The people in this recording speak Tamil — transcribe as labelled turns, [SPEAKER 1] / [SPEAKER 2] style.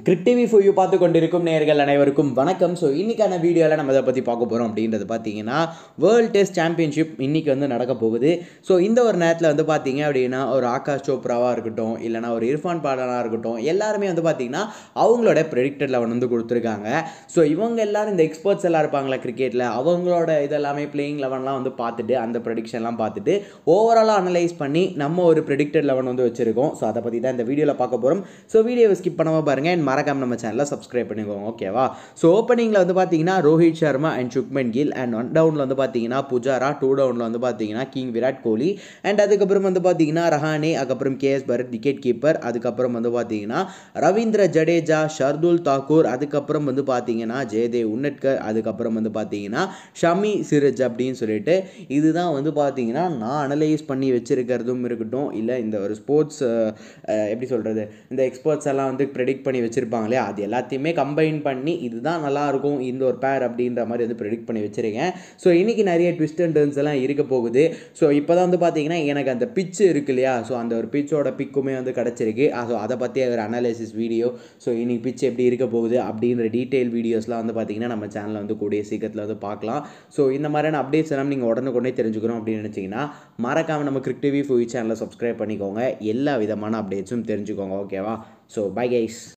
[SPEAKER 1] கிரிக் டிவி ஃபோ யூ பார்த்து கொண்டிருக்கும் நேர்கள் அனைவருக்கும் வணக்கம் ஸோ இன்னைக்கான வீடியோவில் நம்ம இதை பற்றி பார்க்க போகிறோம் அப்படின்றது பார்த்தீங்கன்னா வேர்ல்ட் டெஸ்ட் சாம்பியன்ஷிப் இன்னைக்கு வந்து நடக்க போகுது ஸோ இந்த ஒரு நேரத்தில் வந்து பார்த்தீங்க அப்படின்னா ஒரு ஆகாஷ் சோப்ராவாக இருக்கட்டும் இல்லைனா ஒரு இர்ஃபான் பாடனாக இருக்கட்டும் எல்லாருமே வந்து பார்த்தீங்கன்னா அவங்களோட ப்ரெடிக்டட் லெவன் வந்து கொடுத்துருக்காங்க ஸோ இவங்க எல்லாரும் இந்த எக்ஸ்பர்ட்ஸ் எல்லாம் இருப்பாங்களா கிரிக்கெட்டில் அவங்களோட இதெல்லாமே பிளேயிங் லெவன்லாம் வந்து பார்த்துட்டு அந்த ப்ரெடிக்ஷன்லாம் பார்த்துட்டு ஓவராலாக அனலைஸ் பண்ணி நம்ம ஒரு ப்ரெடிக்டட் லெவன் வந்து வச்சுருக்கோம் ஸோ அதை பற்றி தான் இந்த வீடியோவில் பார்க்க போகிறோம் ஸோ வீடியோவை ஸ்கிப் பண்ணாமல் பாருங்கள் அண்ட் மறக்காம நம்ம சேனலை சப்ஸ்கிரைப் பண்ணிக்கோங்க ஓகேவா ஸோ ஓப்பனிங்கில் வந்து பார்த்தீங்கன்னா Rohit Sharma and Shubman Gill and one டவுனில் வந்து பார்த்தீங்கன்னா புஜாரா டூ டவுனில் வந்து பார்த்தீங்கன்னா கிங் விராட் கோலி அண்ட் அதுக்கப்புறம் வந்து பார்த்தீங்கன்னா ரஹானே அதுக்கப்புறம் கேஎஸ் பரத் விக்கெட் கீப்பர் அதுக்கப்புறம் வந்து பார்த்தீங்கன்னா ரவீந்திர ஜடேஜா ஷர்துல் தாக்கூர் அதுக்கப்புறம் வந்து பார்த்தீங்கன்னா ஜெயதேவ் உன்னட்கர் அதுக்கப்புறம் வந்து பார்த்தீங்கன்னா ஷமி சிரஜ் அப்படின்னு சொல்லிட்டு இதுதான் வந்து பார்த்தீங்கன்னா நான் அனலைஸ் பண்ணி வச்சிருக்கிறதும் இருக்கட்டும் இல்லை இந்த ஒரு ஸ்போர்ட்ஸ் எப்படி சொல்கிறது இந்த எக்ஸ்பர்ட்ஸ் எல்லாம் வந்து ப்ரெடிக்ட் பண்ணி வச்சுருப்பாங்களே அது எல்லாத்தையுமே கம்பைன் பண்ணி இதுதான் நல்லா இருக்கும் இந்த ஒரு பேர் அப்படின்ற மாதிரி வந்து ப்ரெடிக்ட் பண்ணி வச்சுருக்கேன் ஸோ இன்றைக்கி நிறைய ட்விஸ்ட் அண்ட் டர்ன்ஸ் எல்லாம் இருக்க போகுது ஸோ இப்போ தான் வந்து பார்த்தீங்கன்னா எனக்கு அந்த பிச்சு இருக்கு இல்லையா ஸோ அந்த ஒரு பிச்சோட பிக்குமே வந்து கிடச்சிருக்கு ஸோ அதை பற்றி ஒரு அனாலிசிஸ் வீடியோ ஸோ இன்னைக்கு பிச் எப்படி இருக்க போகுது அப்படின்ற டீட்டெயில் வீடியோஸ்லாம் வந்து பார்த்தீங்கன்னா நம்ம சேனலில் வந்து கூடிய சீக்கிரத்தில் வந்து பார்க்கலாம் ஸோ இந்த மாதிரியான அப்டேட்ஸ் எல்லாம் நீங்கள் உடனுக்குடனே தெரிஞ்சுக்கணும் அப்படின்னு நினச்சிங்கன்னா மறக்காமல் நம்ம கிரிக் டிவி ஃபுய் சேனலை சப்ஸ்கிரைப் பண்ணிக்கோங்க எல்லா விதமான அப்டேட்ஸும் தெரிஞ்சுக்கோங்க ஓகேவா ஸோ பை கைஸ்